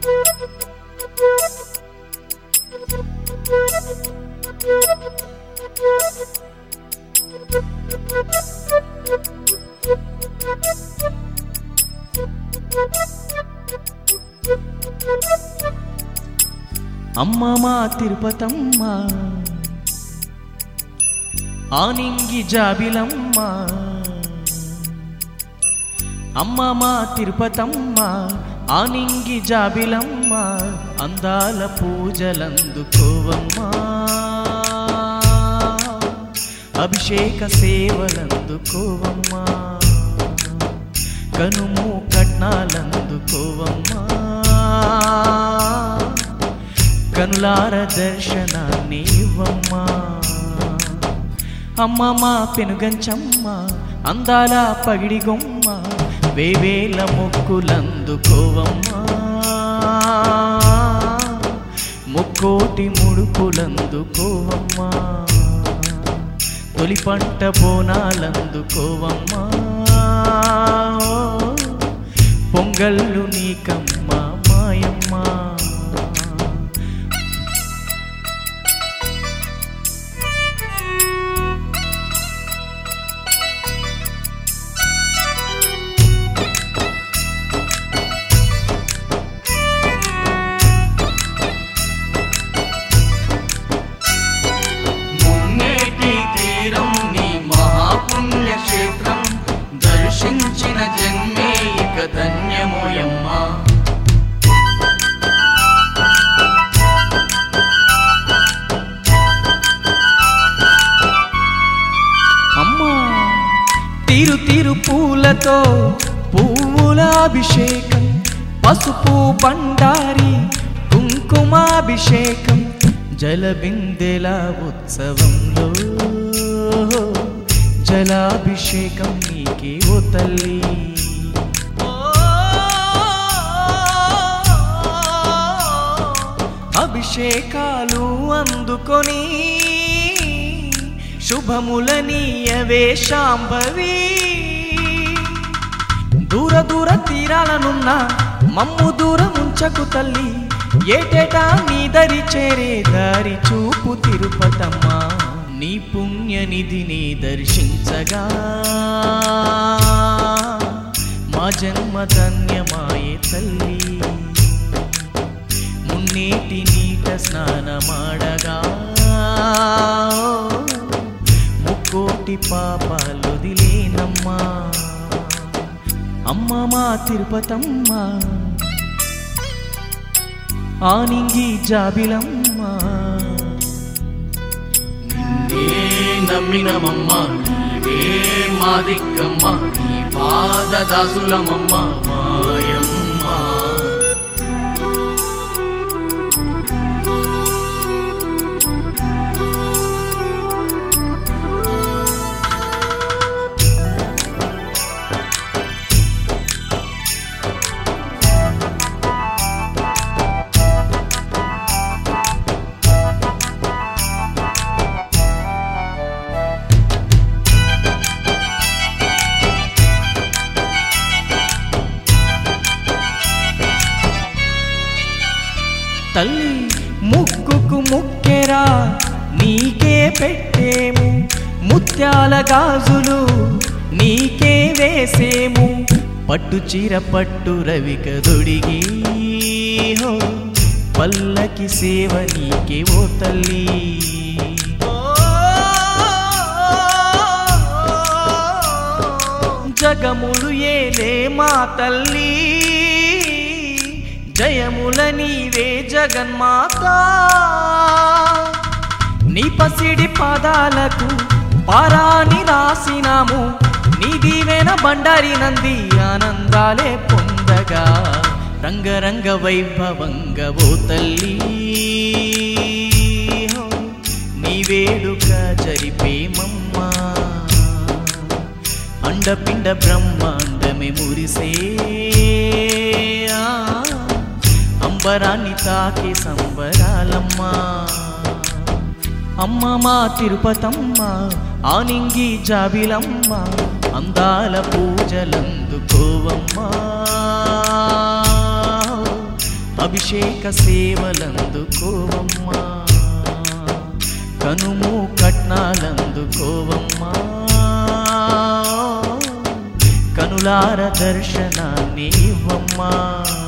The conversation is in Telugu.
అమ్మ మా తిరుపతమ్మ ఆనింగి జాబిలమ్మ అమ్మ మా తిరుపతమ్మ ఆనింగి జాబిలమ్మ అందాల పూజలందుకోవమ్మా అభిషేక సేవలందుకోవమ్మా కనుము కట్నాలందుకోవమ్మా కనులార దర్శనాన్ని ఇవ్వమ్మా అమ్మ మా పెనుగంచమ్మ అందాల పగిడి గొమ్మ వేవేల మొక్కులందుకోవమ్మా ముక్కోటి ముడుపులందుకోవమ్మా తొలి పంట బోనాలందుకోవమ్మా పొంగళ్ళు నీకమ్మ మాయమ్మా మున్నేటి తీరం నీ మహాపుణ్యక్షేత్రం దర్శించిన జన్మే ఇక ధన్యమోయమ్మా అమ్మా తీరు తీరు పూలతో పువ్వుల అభిషేకం పసుపు బండారి కుంకుమాభిషేకం జలబిందెల ఉత్సవంలో జలాభిషేకం నీకే ఓ తల్లి అభిషేకాలు అందుకొని శుభములనీయవే శాంభవి దూర దూర తీరాలనున్న మమ్ము దూరముంచకు తల్లి ఏటేటా నీ దరి చేరే దారి చూపు తిరుపతమ్మ నీ పుణ్యనిధిని దర్శించగా మా జన్మ ధన్యమాయే తల్లి మున్నీటి నీట స్నానమాడగా ముక్కోటి పాపాలు దిలేనమ్మా అమ్మ మా తిరుపతమ్మ ఆనింగి జాబిలమ్మ నిన్నే నమ్మినమమ్మ నీవే మా దిక్కమ్మ నీ పాద దాసులమమ్మ మాయమ్మ తల్లి ముక్కుకు ముక్కెరా నీకే పెట్టేము ముత్యాల గాజులు నీకే వేసేము పట్టు చీర పట్టు రవిక దొడిగి హో, పల్లకి సేవ నీకే ఓ తల్లి జగములు ఏలే మా తల్లి జయముల నీవే జగన్మాత నీ పసిడి పాదాలకు పారాని రాసినాము నీ దీవెన బండారి నంది ఆనందాలే పొందగా రంగరంగ వైభవంగ ఓ తల్లి హో, నీ వేడుక జరిపేమమ్మా అండపిండ బ్రహ్మాండమే మురిసే ఆ, అంబరాన్ని తాకి సంబరాలమ్మా అమ్మ మా తిరుపతమ్మ ఆనింగి జాబిలమ్మ అందాల పూజలందుకోవమ్మా అభిషేక సేవలందుకోవమ్మా కనుము కట్నాలందుకోవమ్మా కనులార దర్శనాన్ని ఇవ్వమ్మా